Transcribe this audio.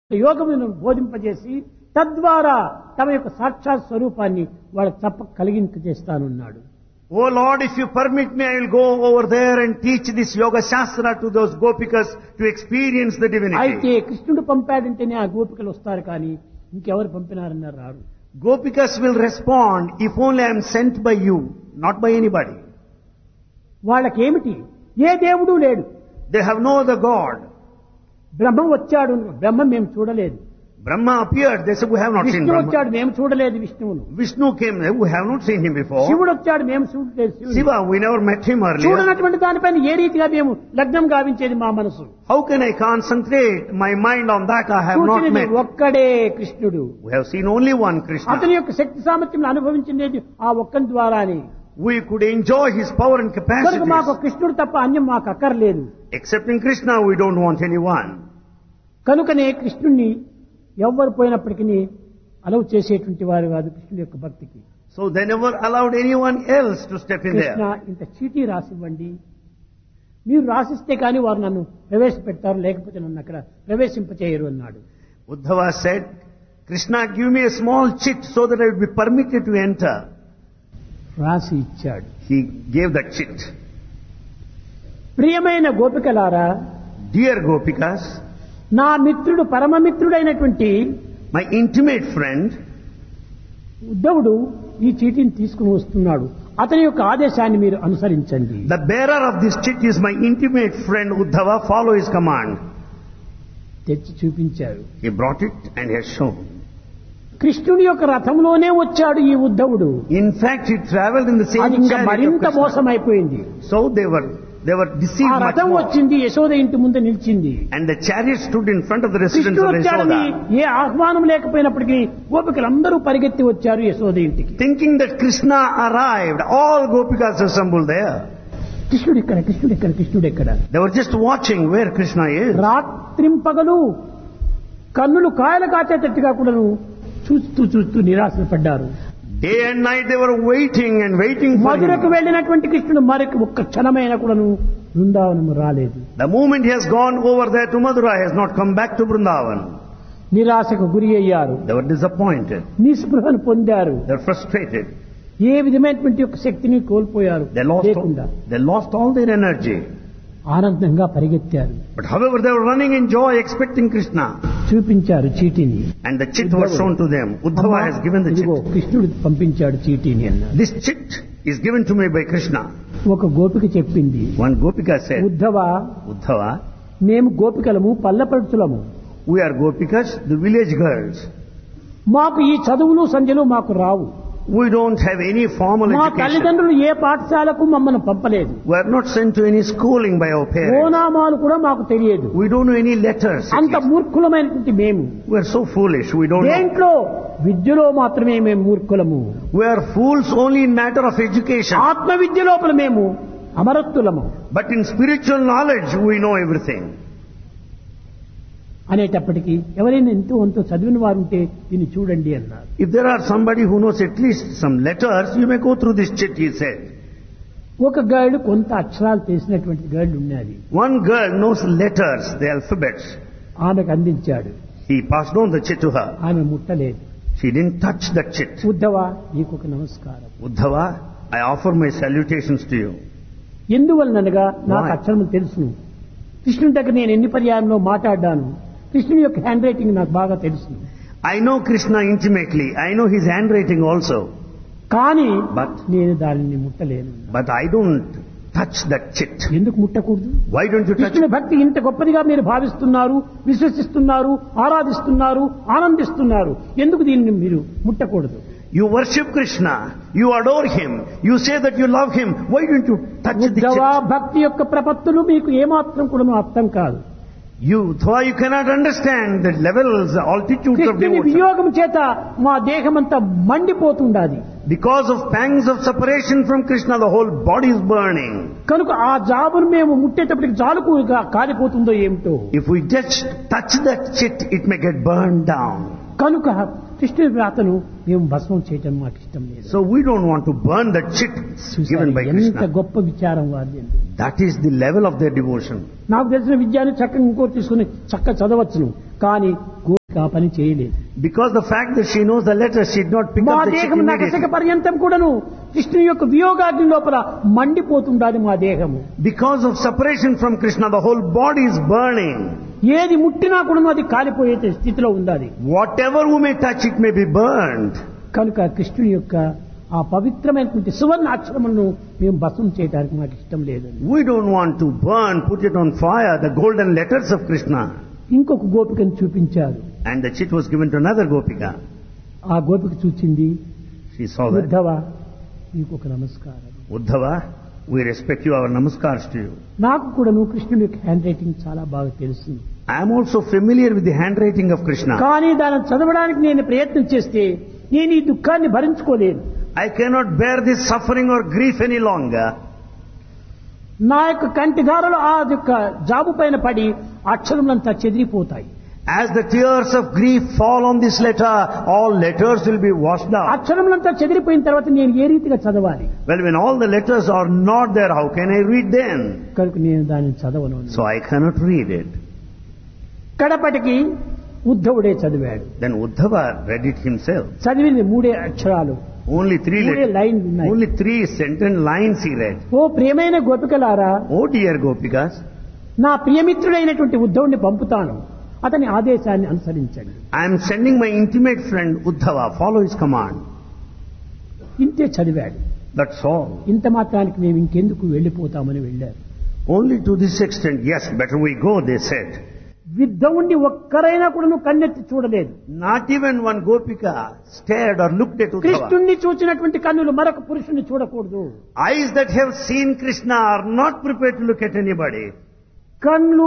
యోగమును బోధింపజేసి తద్వారా తమ యొక్క సాక్షాత్ స్వరూపాన్ని వాళ్ళ తప్ప కలిగింపజేస్తానున్నాడు Oh Lord, if you permit me, I will go over there and teach this Yoga Shastra to those Gopikas to experience the అయితే divinity. కృష్ణుడు పంపాడంటేనే ఆ గోపికలు వస్తారు కానీ ఇంకెవరు పంపినారన్నారు రారు Gopikas will respond if only I am sent by you, not by anybody. వాళ్ళకేమిటి ఏ దేవుడు లేడు They have no other God. బ్రహ్మ వచ్చాడు బ్రహ్మ మేము చూడలేదు Brahma appeared, they said, we have not seen Vishnu Brahma. వచ్చాడు మేము చూడలేదు విష్ణువును Vishnu came there, we have not seen him before. శివుడు వచ్చాడు మేము చూడలేదు శివుని. Shiva, we never met him earlier. చూడనటువంటి దానిపైన ఏ రీతిగా మేము లగ్నం గావించేది మా మనసు How can I concentrate my mind on that I have not చూచినది met? ఒక్కడే కృష్ణుడు We have seen only one అతని Krishna. యొక్క శక్తి సామర్థ్యం అనుభవించింది ఆ ఒక్కని ద్వారానే We could enjoy his power and కనుక మాకు capacities. కృష్ణుడు తప్ప అన్యం మాకు అక్కర్లేదు Excepting Krishna, we don't want anyone. కనుకనే కృష్ణుణ్ణి ఎవ్వరు పోయినప్పటికీ అలవ్ చేసేటువంటి వారు కాదు కృష్ణుడి యొక్క భక్తికి So they never allowed anyone else to step in Krishna there. ఇంత చీటీ రాసివ్వండి మీరు రాసిస్తే కానీ వారు నన్ను ప్రవేశపెడతారు లేకపోతే నన్ను అక్కడ ప్రవేశింపచేయరు అన్నాడు Uddhava said, Krishna, give me a small chit so that I will be permitted to enter. రాసి ఇచ్చాడు He gave that chit. ప్రియమైన గోపికలారా Dear Gopikas, నా మిత్రుడు పరమమిత్రుడైనటువంటి my intimate friend, ఉద్ధవుడు ఈ చీటీని తీసుకుని వస్తున్నాడు అతని యొక్క ఆదేశాన్ని మీరు అనుసరించండి the bearer of this chit is my intimate friend Uddhava, follow his command. తెచ్చి చూపించారు He brought it and he has shown. కృష్ణుని యొక్క రథంలోనే వచ్చాడు ఈ ఉద్ధవుడు In fact, he traveled in the అది same ఇంకా chariot of మరింత Krishna. మోసం అయిపోయింది So they were, they were ఆ deceived much రథం more. వచ్చింది యశోద ఇంటి ముందు నిలిచింది And the chariot stood in front of the residence కృష్ణుడు of వచ్చాడని Yashoda. ఏ ఆహ్వానం లేకపోయినప్పటికీ గోపికలందరూ పరిగెత్తి వచ్చారు యశోద ఇంటికి Thinking that Krishna arrived, all Gopikas assembled there. కృష్ణుడు ఇక్కడ కృష్ణుడు ఇక్కడ కృష్ణుడు ఇక్కడ They were just watching where Krishna is. రాత్రింపగలు కన్నులు కాయలు కాచేటట్టుగా కూడాను చూస్తూ చూస్తూ నిరాశ పడ్డారు Day and night they were waiting and waiting for మధురకు him. వెళ్ళినటువంటి కృష్ణుడు మరొక ఒక్క క్షణమైన కూడాను బృందావనము రాలేదు The moment he has gone over there to Madura, he has not come back to Vrindavan. నిరాశకు గురి అయ్యారు They were disappointed. నిస్పృహను పొందారు They were frustrated. ఏ విధమైనటువంటి యొక్క శక్తిని కోల్పోయారు They lost, లేకుండా all, they lost all their energy. ఆనందంగా పరిగెత్తారు But however, they were running in joy, expecting Krishna. చూపించారు చీటీని And the chit was shown to them. Uddhava has given the ఇదిగో chit. కృష్ణుడు పంపించాడు చీటీని అన్నారు This chit is given to me by Krishna. ఒక గోపిక చెప్పింది One Gopika said, Uddhava Uddhava, మేము గోపికలము పల్లపడుచులము we are Gopikas, the village girls. మాకు ఈ చదువులు సంధ్యలు మాకు రావు We don't have any formal మా education. తల్లిదండ్రులు ఏ పాఠశాలకు మమ్మల్ని పంపలేదు We are not sent to any schooling by our parents. ఓనామాలు కూడా మాకు తెలియదు We don't know any letters. at అంత least. మూర్ఖులమైనటువంటి మేము We are so foolish. We don't know. దేంట్లో విద్యలో మాత్రమే మేము మూర్ఖులము We are fools only in matter of education. ఆత్మ విద్య లోపల మేము అమరత్తులము But in spiritual knowledge, we know everything. అనేటప్పటికీ ఎవరైనా ఎంతో అంతో చదివిన వారు ఉంటే దీన్ని చూడండి అన్నారు If there are somebody who knows at least some letters, you may go through this chit, he said. ఒక గైడ్ కొంత అక్షరాలు తెలిసినటువంటి గైడ్ ఉన్నది One girl knows letters, the alphabets. ఆమెకు అందించాడు He passed on the chit to her. ఆమె ముట్టలేదు She didn't touch that chit. Uddhava నీకు ఒక నమస్కారం Uddhava, I offer my salutations to you. ఎందువలనగా నాకు Why? అక్షరం తెలుసును కృష్ణుడి దగ్గర నేను ఎన్ని పర్యాయంలో మాట్లాడ్డాను కృష్ణుడి యొక్క హ్యాండ్ రైటింగ్ నాకు బాగా తెలుసు I know Krishna intimately. I know his handwriting also. కానీ But, నేను దానిని ముట్టలేను but I don't touch that chit. ఎందుకు ముట్టకూడదు Why don't you touch కృష్ణుని భక్తి ఇంత గొప్పదిగా మీరు భావిస్తున్నారు విశ్వసిస్తున్నారు ఆరాధిస్తున్నారు ఆనందిస్తున్నారు ఎందుకు దీన్ని మీరు ముట్టకూడదు You worship Krishna. You adore him. You say that you love him. Why don't you touch the Uddhava chit? భక్తి యొక్క ప్రపత్తులు మీకు ఏమాత్రం కూడా అర్థం కాదు You, Uddhava, you cannot understand the levels, the altitudes of కృష్ణుని devotion. వియోగం చేత మా దేహమంతా మండిపోతుండాది Because of pangs of separation from Krishna, the whole body is burning. కనుక ఆ జాబును మేము ముట్టేటప్పటికి జాలుకుగా కాలిపోతుందో ఏమిటో If we just touch that chit, it may get burned down. కనుక కృష్ణుని వ్రాతను మేము భస్మం చేయటం మాకు ఇష్టం లేదు So we don't want to burn that chit చూశారు, given by ఎంత Krishna. గొప్ప విచారం వారిది That is the level of their devotion. నాకు తెలిసిన విద్యాన్ని చక్కగా ఇంకోటి తీసుకుని చక్క చదవచ్చును కానీ ఆ పని చేయలేదు Because the fact that she knows the letter, she did not pick మా up the check దేహం నగసక immediately. పర్యంతం కూడాను కృష్ణుని యొక్క వియోగాగ్ని లోపల మండిపోతుండాలి మా దేహము Because of separation from Krishna, the whole body is burning. ఏది ముట్టినా కూడాను అది కాలిపోయే స్థితిలో ఉండాలి Whatever who may touch it may be burned. కనుక కృష్ణుని యొక్క ఆ పవిత్రమైనటువంటి సువర్ణ అక్షరములను మేము భస్మం చేయడానికి మాకు ఇష్టం లేదండి We don't want to burn, put it on fire, the golden letters of Krishna. ఇంకొక గోపికను చూపించారు And the chit was given to another Gopika. ఆ గోపిక చూచింది She saw that. ఉద్ధవ నీకు ఒక నమస్కారం Uddhava, we respect you, our namaskars to you. నాకు కూడాను కృష్ణుని యొక్క హ్యాండ్ రైటింగ్ చాలా బాగా తెలుసు I am also familiar with the handwriting of Krishna. కానీ దాన్ని చదవడానికి నేను ప్రయత్నం చేస్తే నేను ఈ దుఃఖాన్ని భరించుకోలేను I cannot bear this suffering or grief any longer. నా యొక్క కంటి ధారలు ఆ యొక్క జాబు పైన పడి అక్షరములంతా చెదిరిపోతాయి As the tears of grief fall on this letter, all letters will be washed out. అక్షరములంతా చెదిరిపోయిన తర్వాత నేను ఏ రీతిగా చదవాలి Well, when all the letters are not there, how can I read them? కనుక నేను దానిని చదవను So I cannot read it. కడపటికి ఉద్ధవుడే చదివాడు Then Uddhava read it himself. చదివింది మూడే అక్షరాలు Only three మూడే letters. లైన్లు ఉన్నాయి Only three sentence lines he read. ఓ ప్రియమైన గోపికలారా Oh dear Gopikas, నా ప్రియమిత్రుడైనటువంటి ఉద్ధవుడిని పంపుతాను అతని ఆదేశాన్ని అనుసరించండి I am sending my intimate friend Uddhava, follow his command. ఇంతే చదివాడు That's all. ఇంత మాత్రానికి మేము ఇంకెందుకు వెళ్ళిపోతామని వెళ్ళారు Only to this extent, yes, better we go, they said. యుద్ధముండి ఒక్కరైనా కూడా నువ్వు కన్నెత్తి చూడలేదు Not even one Gopika stared or looked at Uddhava. కృష్ణుణ్ణి చూచినటువంటి కన్నులు మరొక పురుషుని చూడకూడదు Eyes that have seen Krishna are not prepared to look at anybody. కన్నులు